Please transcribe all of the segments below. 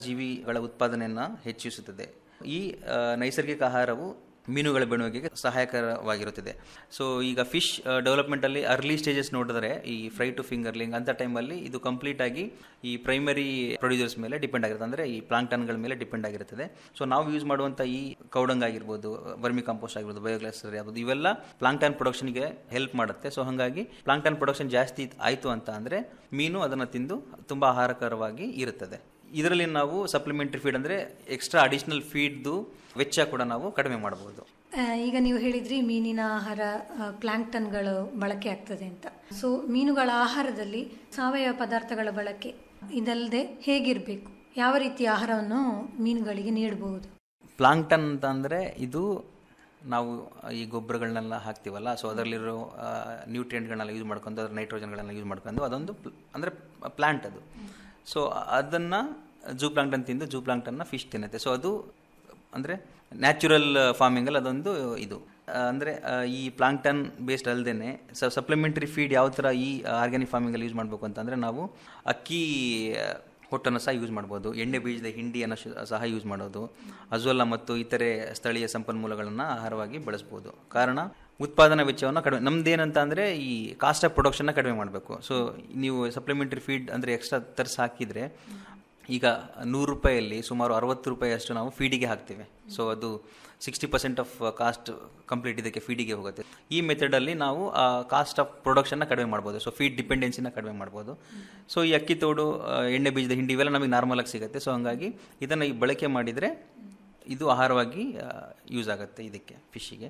ಜೀವಿಗಳ ಉತ್ಪಾದನೆಯನ್ನು ಹೆಚ್ಚಿಸುತ್ತದೆ ಈ ಆ, ನೈಸರ್ಗಿಕ ಆಹಾರವು ಮೀನುಗಳ ಬೆಳವಣಿಗೆಗೆ ಸಹಾಯಕರವಾಗಿರುತ್ತದೆ ಸೊ ಈಗ ಫಿಶ್ ಡೆವಲಪ್ಮೆಂಟಲ್ಲಿ ಅರ್ಲಿ ಸ್ಟೇಜಸ್ ನೋಡಿದ್ರೆ ಈ ಫ್ರೈ ಟು ಫಿಂಗರ್ಲಿಂಗ್ ಅಂತ ಟೈಮಲ್ಲಿ ಇದು ಕಂಪ್ಲೀಟ್ ಆಗಿ ಈ ಪ್ರೈಮರಿ ಪ್ರೊಡ್ಯೂಸರ್ಸ್ ಮೇಲೆ ಡಿಪೆಂಡ್ ಆಗಿರುತ್ತೆ ಅಂದರೆ ಈ ಪ್ಲಾಂಕ್ಟನ್ಗಳ ಮೇಲೆ ಡಿಪೆಂಡ್ ಆಗಿರುತ್ತದೆ ಸೊ ನಾವು ಯೂಸ್ ಮಾಡುವಂಥ ಈ ಕೌಡಂಗ್ ಆಗಿರ್ಬೋದು ವರ್ಮಿ ಕಾಂಪೋಸ್ಟ್ ಆಗಿರ್ಬೋದು ಬಯೋಗ್ಯಾಸ್ ಆಗಿರ್ಬೋದು ಇವೆಲ್ಲ ಪ್ಲಾಂಕ್ಟನ್ ಪ್ರೊಡಕ್ಷನ್ಗೆ ಹೆಲ್ಪ್ ಮಾಡುತ್ತೆ ಸೊ ಹಾಗಾಗಿ ಪ್ಲಾಂಕ್ಟನ್ ಪ್ರೊಡಕ್ಷನ್ ಜಾಸ್ತಿ ಆಯಿತು ಅಂತ ಅಂದರೆ ಮೀನು ಅದನ್ನು ತಿಂದು ತುಂಬ ಆಹಾರಕರವಾಗಿ ಇರುತ್ತದೆ ಇದರಲ್ಲಿ ನಾವು ಸಪ್ಲಿಮೆಂಟರಿ ಫೀಡ್ ಅಂದರೆ ಎಕ್ಸ್ಟ್ರಾ ಅಡಿಷನಲ್ ಫೀಡ್ದು ವೆಚ್ಚ ಕೂಡ ನಾವು ಕಡಿಮೆ ಮಾಡಬಹುದು ಆ, ಈಗ ನೀವು ಹೇಳಿದ್ರಿ ಮೀನಿನ ಆಹಾರ ಪ್ಲಾಂಕ್ಟನ್ಗಳು ಬಳಕೆ ಆಗ್ತದೆ ಅಂತ ಸೊ ಮೀನುಗಳ ಆಹಾರದಲ್ಲಿ ಸಾವಯವ ಪದಾರ್ಥಗಳ ಬಳಕೆ ಇದಲ್ಲದೆ ಹೇಗಿರಬೇಕು ಯಾವ ರೀತಿಯ ಆಹಾರವನ್ನು ಮೀನುಗಳಿಗೆ ನೀಡಬಹುದು ಪ್ಲಾಂಕ್ಟನ್ ಅಂತ ಅಂದರೆ ಇದು ನಾವು ಈ ಗೊಬ್ಬರಗಳನ್ನೆಲ್ಲ ಹಾಕ್ತೀವಲ್ಲ ಸೊ ಅದರಲ್ಲಿರೋ ನ್ಯೂಟ್ರಿಯೆಂಟ್ಗಳನ್ನೆಲ್ಲ ಯೂಸ್ ಮಾಡ್ಕೊಂಡು ಅದ್ರ ನೈಟ್ರೋಜನ್ಗಳನ್ನ ಯೂಸ್ ಮಾಡ್ಕೊಂಡು ಅದೊಂದು ಪ್ಲ- ಅಂದರೆ ಪ್ಲಾಂಟ್ ಅದು ಸೊ ಅದನ್ನು ಜೂ ಪ್ಲಾಂಕ್ಟನ್ ತಿಂದು ಜೂ ಪ್ಲಾಂಕ್ಟನ್ನ ಫಿಶ್ ತಿನ್ನುತ್ತೆ ಸೊ ಅದು ಅಂದರೆ ನ್ಯಾಚುರಲ್ ಫಾರ್ಮಿಂಗಲ್ಲಿ ಅದೊಂದು ಇದು ಅಂದರೆ ಈ ಪ್ಲಾಂಕ್ಟನ್ ಬೇಸ್ಡ್ ಅಲ್ಲದೆ ಸಪ್ಲಿಮೆಂಟರಿ ಫೀಡ್ ಯಾವ ಥರ ಈ ಆರ್ಗ್ಯಾನಿಕ್ ಫಾರ್ಮಿಂಗಲ್ಲಿ ಯೂಸ್ ಮಾಡಬೇಕು ಅಂತಂದರೆ ನಾವು ಅಕ್ಕಿ ಹೊಟ್ಟನ್ನು ಸಹ ಯೂಸ್ ಮಾಡ್ಬೋದು ಎಣ್ಣೆ ಬೀಜದ ಹಿಂಡಿಯನ್ನು ಶು- ಸಹ ಯೂಸ್ ಮಾಡೋದು ಅಜೋಲಾ ಮತ್ತು ಇತರೆ ಸ್ಥಳೀಯ ಸಂಪನ್ಮೂಲಗಳನ್ನು ಆಹಾರವಾಗಿ ಬಳಸ್ಬೋದು ಕಾರಣ ಉತ್ಪಾದನಾ ವೆಚ್ಚವನ್ನು ಕಡಿಮೆ ನಮ್ದೇನಂತ ಅಂದರೆ ಈ ಕಾಸ್ಟ್ ಆಫ್ ಪ್ರೊಡಕ್ಷನ್ನ ಕಡಿಮೆ ಮಾಡಬೇಕು ಸೊ ನೀವು ಸಪ್ಲಿಮೆಂಟರಿ ಫೀಡ್ ಅಂದರೆ ಎಕ್ಸ್ಟ್ರಾ ತರಿಸಿ ಹಾಕಿದರೆ ಈಗ ನೂರು ರೂಪಾಯಲ್ಲಿ ಸುಮಾರು ಅರವತ್ತು ರೂಪಾಯಿ ಅಷ್ಟು ನಾವು ಫೀಡಿಗೆ ಹಾಕ್ತೇವೆ ಸೊ ಅದು sixty percent of cost complete ಇದಕ್ಕೆ ಫೀಡಿಗೆ ಹೋಗುತ್ತೆ ಈ ಮೆಥಡಲ್ಲಿ ನಾವು ಕಾಸ್ಟ್ ಆಫ್ ಪ್ರೊಡಕ್ಷನ್ನ ಕಡಿಮೆ ಮಾಡ್ಬೋದು ಸೊ ಫೀಡ್ ಡಿಪೆಂಡೆನ್ಸಿನ ಕಡಿಮೆ ಮಾಡ್ಬೋದು ಸೊ ಈ ಅಕ್ಕಿ ತೋಡು ಆ, ಎಣ್ಣೆ ಬೀಜದ ಹಿಂಡಿ ಇವೆಲ್ಲ ನಮಗೆ ನಾರ್ಮಲಾಗಿ ಸಿಗುತ್ತೆ ಸೊ ಹಾಗಾಗಿ ಇದನ್ನು ಈ ಬಳಕೆ ಮಾಡಿದರೆ ಇದು ಆಹಾರವಾಗಿ ಯೂಸ್ ಆಗುತ್ತೆ ಇದಕ್ಕೆ ಫಿಶ್ಶಿಗೆ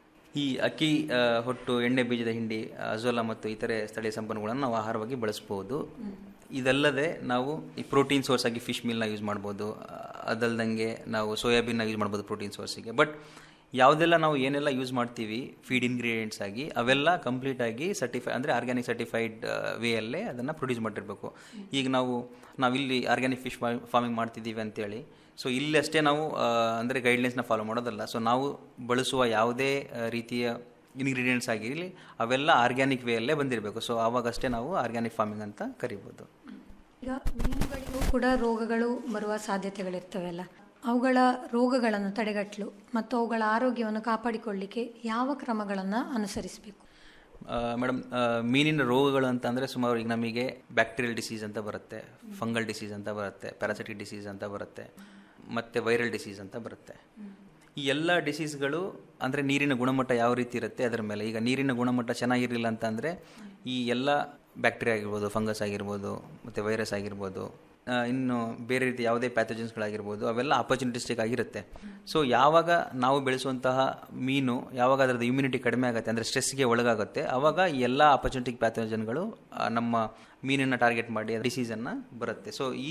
ಈ ಅಕ್ಕಿ ಆ, ಹೊಟ್ಟು ಎಣ್ಣೆ ಬೀಜದ ಹಿಂಡಿ ಅಜೋಲಾ ಮತ್ತು ಇತರೆ ಸ್ಥಳೀಯ ಸಂಪನ್ಮೂಲಗಳನ್ನು ನಾವು ಆಹಾರವಾಗಿ ಬಳಸ್ಬೋದು ಇದಲ್ಲದೆ ನಾವು ಈ ಪ್ರೋಟೀನ್ ಸೋರ್ಸ್ ಆಗಿ ಫಿಶ್ ಮಿಲ್ನ ಯೂಸ್ ಮಾಡ್ಬೋದು ಆ, ಅದಲ್ದಂಗೆ ನಾವು ಸೋಯಾಬೀನ್ನ ಯೂಸ್ ಮಾಡ್ಬೋದು ಪ್ರೋಟೀನ್ ಸೋರ್ಸಿಗೆ ಬಟ್ ಯಾವುದೆಲ್ಲ ನಾವು ಏನೆಲ್ಲ ಯೂಸ್ ಮಾಡ್ತೀವಿ ಫೀಡ್ ಇಂಗ್ರೀಡಿಯೆಂಟ್ಸ್ ಆಗಿ ಅವೆಲ್ಲ ಕಂಪ್ಲೀಟ್ ಆಗಿ ಸರ್ಟಿಫೈ ಅಂದರೆ ಆರ್ಗ್ಯಾನಿಕ್ ಸರ್ಟಿಫೈಡ್ ವೇಯಲ್ಲೇ ಅದನ್ನು ಪ್ರೊಡ್ಯೂಸ್ ಮಾಡಿರಬೇಕು ಈಗ ನಾವು ನಾವಿಲ್ಲಿ ಆರ್ಗ್ಯಾನಿಕ್ ಫಿಶ್ ಫಾರ್ಮಿಂಗ್ ಮಾಡ್ತಿದ್ದೀವಿ ಅಂತೇಳಿ ಸೊ ಇಲ್ಲಿ ಅಷ್ಟೇ ನಾವು ಅಂದರೆ ಗೈಡ್ಲೈನ್ಸ್ನ ಫಾಲೋ ಮಾಡೋದಲ್ಲ ಸೊ ನಾವು ಬಳಸುವ ಯಾವುದೇ ಆ, ರೀತಿಯ ಇಂಗ್ರೀಡಿಯೆಂಟ್ಸ್ ಆಗಿರಲಿ ಅವೆಲ್ಲ ಆರ್ಗ್ಯಾನಿಕ್ ವೇಯಲ್ಲೇ ಬಂದಿರಬೇಕು ಸೊ ಆವಾಗಷ್ಟೇ ನಾವು ಆರ್ಗ್ಯಾನಿಕ್ ಫಾರ್ಮಿಂಗ್ ಅಂತ ಕರಿಬೋದು ಈಗ ಮೀನುಗಳಿಗೂ ಕೂಡ ರೋಗಗಳು ಬರುವ ಸಾಧ್ಯತೆಗಳಿರ್ತವೆಲ್ಲ ಅವುಗಳ ರೋಗಗಳನ್ನು ತಡೆಗಟ್ಟಲು ಮತ್ತು ಅವುಗಳ ಆರೋಗ್ಯವನ್ನು ಕಾಪಾಡಿಕೊಳ್ಳಿಕ್ಕೆ ಯಾವ ಕ್ರಮಗಳನ್ನು ಅನುಸರಿಸಬೇಕು ಮೇಡಮ್ ಮೀನಿನ ರೋಗಗಳು ಅಂತ ಅಂದರೆ ಸುಮಾರು ಈಗ ನಮಗೆ ಬ್ಯಾಕ್ಟೀರಿಯಲ್ ಡಿಸೀಸ್ ಅಂತ ಬರುತ್ತೆ ಫಂಗಲ್ ಡಿಸೀಸ್ ಅಂತ ಬರುತ್ತೆ ಪ್ಯಾರಾಸಿಟಿಕ್ ಡಿಸೀಸ್ ಅಂತ ಬರುತ್ತೆ ಮತ್ತು ವೈರಲ್ ಡಿಸೀಸ್ ಅಂತ ಬರುತ್ತೆ ಈ ಎಲ್ಲ ಡಿಸೀಸ್ಗಳು ಅಂದರೆ ನೀರಿನ ಗುಣಮಟ್ಟ ಯಾವ ರೀತಿ ಇರುತ್ತೆ ಅದರ ಮೇಲೆ ಈಗ ನೀರಿನ ಗುಣಮಟ್ಟ ಚೆನ್ನಾಗಿರಲಿಲ್ಲ ಅಂತಂದರೆ ಈ ಎಲ್ಲ ಬ್ಯಾಕ್ಟೀರಿಯಾ ಆಗಿರ್ಬೋದು ಫಂಗಸ್ ಆಗಿರ್ಬೋದು ಮತ್ತು ವೈರಸ್ ಆಗಿರ್ಬೋದು ಆ, ಇನ್ನು ಬೇರೆ ರೀತಿ ಯಾವುದೇ ಪ್ಯಾಥೋಜನ್ಸ್ಗಳಾಗಿರ್ಬೋದು ಅವೆಲ್ಲ ಅಪರ್ಚುನಿಟಿಸ್ಟಿಕ್ ಆಗಿರುತ್ತೆ ಸೊ ಯಾವಾಗ ನಾವು ಬೆಳೆಸುವಂತಹ ಮೀನು ಯಾವಾಗ ಅದರದ್ದು ಇಮ್ಯುನಿಟಿ ಕಡಿಮೆ ಆಗುತ್ತೆ ಅಂದರೆ ಸ್ಟ್ರೆಸ್ಗೆ ಒಳಗಾಗುತ್ತೆ ಆವಾಗ ಈ ಎಲ್ಲ ಅಪರ್ಚುನಿಟಿಕ್ ಪ್ಯಾಥೋಜನ್ಗಳು ಆ, ನಮ್ಮ ಮೀನನ್ನು ಟಾರ್ಗೆಟ್ ಮಾಡಿ ಡಿಸೀಸನ್ನು ಬರುತ್ತೆ ಸೊ ಈ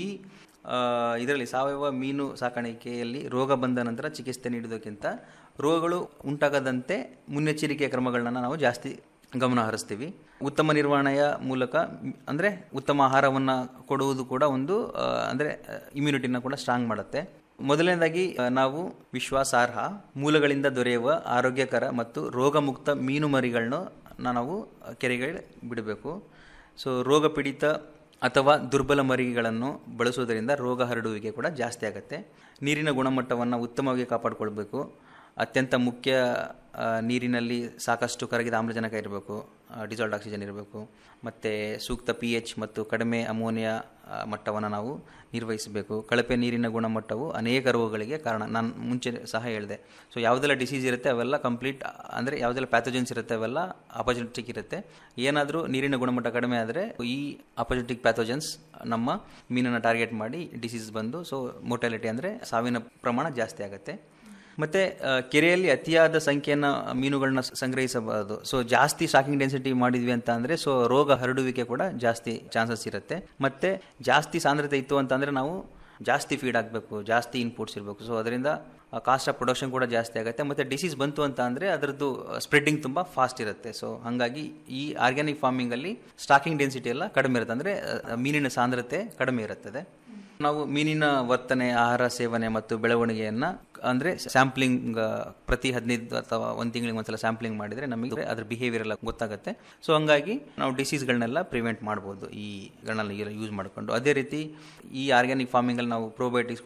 ಇದರಲ್ಲಿ ಸಾವಯವ ಮೀನು ಸಾಕಾಣಿಕೆಯಲ್ಲಿ ರೋಗ ಬಂದ ನಂತರ ಚಿಕಿತ್ಸೆ ನೀಡೋದಕ್ಕಿಂತ ರೋಗಗಳು ಉಂಟಾಗದಂತೆ ಮುನ್ನೆಚ್ಚರಿಕೆಯ ಕ್ರಮಗಳನ್ನ ನಾವು ಜಾಸ್ತಿ ಗಮನ ಹರಿಸ್ತೀವಿ ಉತ್ತಮ ನಿರ್ವಹಣೆಯ ಮೂಲಕ ಅಂದರೆ ಉತ್ತಮ ಆಹಾರವನ್ನು ಕೊಡುವುದು ಕೂಡ ಒಂದು ಅಂದರೆ ಇಮ್ಯುನಿಟಿನ ಕೂಡ ಸ್ಟ್ರಾಂಗ್ ಮಾಡುತ್ತೆ ಮೊದಲನೇದಾಗಿ ಆ, ನಾವು ವಿಶ್ವಾಸಾರ್ಹ ಮೂಲಗಳಿಂದ ದೊರೆಯುವ ಆರೋಗ್ಯಕರ ಮತ್ತು ರೋಗಮುಕ್ತ ಮೀನು ಮರಿಗಳನ್ನು ನಾವು ಕೆರೆಗೆ ಬಿಡಬೇಕು ಸೊ ರೋಗ ಪೀಡಿತ ಅಥವಾ ದುರ್ಬಲ ಮರಿಗಳನ್ನು ಬಳಸುವುದರಿಂದ ರೋಗ ಹರಡುವಿಕೆ ಕೂಡ ಜಾಸ್ತಿ ಆಗುತ್ತೆ ನೀರಿನ ಗುಣಮಟ್ಟವನ್ನು ಉತ್ತಮವಾಗಿ ಕಾಪಾಡಿಕೊಳ್ಬೇಕು ಅತ್ಯಂತ ಮುಖ್ಯ ಆ, ನೀರಿನಲ್ಲಿ ಸಾಕಷ್ಟು ಕರಗಿದ ಆಮ್ಲಜನಕ ಇರಬೇಕು ಡಿಸಾಲ್ಡ್ ಆಕ್ಸಿಜನ್ ಇರಬೇಕು ಮತ್ತು ಸೂಕ್ತ ಪಿ ಎಚ್ ಮತ್ತು ಕಡಿಮೆ ಅಮೋನಿಯಾ ಮಟ್ಟವನ್ನು ನಾವು ನಿರ್ವಹಿಸಬೇಕು ಕಳಪೆ ನೀರಿನ ಗುಣಮಟ್ಟವು ಅನೇಕ ರೋಗಗಳಿಗೆ ಕಾರಣ ನಾನು ಮುಂಚೆ ಸಹ ಹೇಳಿದೆ ಸೊ ಯಾವುದೆಲ್ಲ ಡಿಸೀಸ್ ಇರುತ್ತೆ ಅವೆಲ್ಲ ಕಂಪ್ಲೀಟ್ ಅಂದರೆ ಯಾವುದೆಲ್ಲ ಪ್ಯಾಥೋಜನ್ಸ್ ಇರುತ್ತೆ ಅವೆಲ್ಲ ಅಪರ್ಚುನಿಟಿಕ್ ಇರುತ್ತೆ ಏನಾದರೂ ನೀರಿನ ಗುಣಮಟ್ಟ ಕಡಿಮೆ ಆದರೆ ಈ ಅಪರ್ಚುನಿಟಿಕ್ ಪ್ಯಾಥೋಜನ್ಸ್ ನಮ್ಮ ಮೀನನ್ನು ಟಾರ್ಗೆಟ್ ಮಾಡಿ ಡಿಸೀಸ್ ಬಂದು ಸೊ ಮೊಟಾಲಿಟಿ ಅಂದರೆ ಸಾವಿನ ಪ್ರಮಾಣ ಜಾಸ್ತಿ ಆಗುತ್ತೆ ಮತ್ತು ಕೆರೆಯಲ್ಲಿ ಅತಿಯಾದ ಸಂಖ್ಯೆಯನ್ನು ಮೀನುಗಳನ್ನ ಸಂಗ್ರಹಿಸಬಾರದು ಸೊ ಜಾಸ್ತಿ ಶಾಕಿಂಗ್ ಡೆನ್ಸಿಟಿ ಮಾಡಿದ್ವಿ ಅಂತ ಅಂದರೆ ಸೊ ರೋಗ ಹರಡುವಿಕೆ ಕೂಡ ಜಾಸ್ತಿ ಚಾನ್ಸಸ್ ಇರುತ್ತೆ ಮತ್ತು ಜಾಸ್ತಿ ಸಾಂದ್ರತೆ ಇತ್ತು ಅಂತಂದರೆ ನಾವು ಜಾಸ್ತಿ ಫೀಡ್ ಆಗಬೇಕು ಜಾಸ್ತಿ ಇನ್ಪುಟ್ಸ್ ಇರಬೇಕು ಸೊ ಅದರಿಂದ ಕಾಸ್ಟ್ ಆಫ್ ಪ್ರೊಡಕ್ಷನ್ ಕೂಡ ಜಾಸ್ತಿ ಆಗುತ್ತೆ ಮತ್ತು ಡಿಸೀಸ್ ಬಂತು ಅಂತ ಅಂದರೆ ಅದರದ್ದು ಸ್ಪ್ರೆಡ್ಡಿಂಗ್ ತುಂಬ ಫಾಸ್ಟ್ ಇರುತ್ತೆ ಸೊ ಹಾಗಾಗಿ ಈ ಆರ್ಗ್ಯಾನಿಕ್ ಫಾರ್ಮಿಂಗಲ್ಲಿ ಸ್ಟಾಕಿಂಗ್ ಡೆನ್ಸಿಟಿ ಎಲ್ಲ ಕಡಿಮೆ ಇರುತ್ತೆ ಅಂದರೆ ಮೀನಿನ ಸಾಂದ್ರತೆ ಕಡಿಮೆ ಇರುತ್ತದೆ ನಾವು ಮೀನಿನ ವರ್ತನೆ ಆಹಾರ ಸೇವನೆ ಮತ್ತು ಬೆಳವಣಿಗೆಯನ್ನ ಅಂದ್ರೆ ಸ್ಯಾಂಪ್ಲಿಂಗ್ ಪ್ರತಿ ಹದಿನೈದು ಅಥವಾ ಒಂದು ತಿಂಗಳಿಗೆ ಒಂದ್ಸಲ ಸ್ಯಾಂಪ್ಲಿಂಗ್ ಮಾಡಿದ್ರೆ ನಮಗೆ ಅದ್ರ ಬಿಹೇವಿಯರ್ ಎಲ್ಲ ಗೊತ್ತಾಗುತ್ತೆ ಸೊ ಹಂಗಾಗಿ ನಾವು ಡಿಸೀಸ್ಗಳನ್ನೆಲ್ಲ ಪ್ರಿವೆಂಟ್ ಮಾಡ್ಬೋದು ಈ ಗಳನ್ನ ಯೂಸ್ ಮಾಡಿಕೊಂಡು ಅದೇ ರೀತಿ ಈ ಆರ್ಗ್ಯಾನಿಕ್ ಫಾರ್ಮಿಂಗ್ ಅಲ್ಲಿ ನಾವು ಪ್ರೋಬಯೋಟಿಕ್ಸ್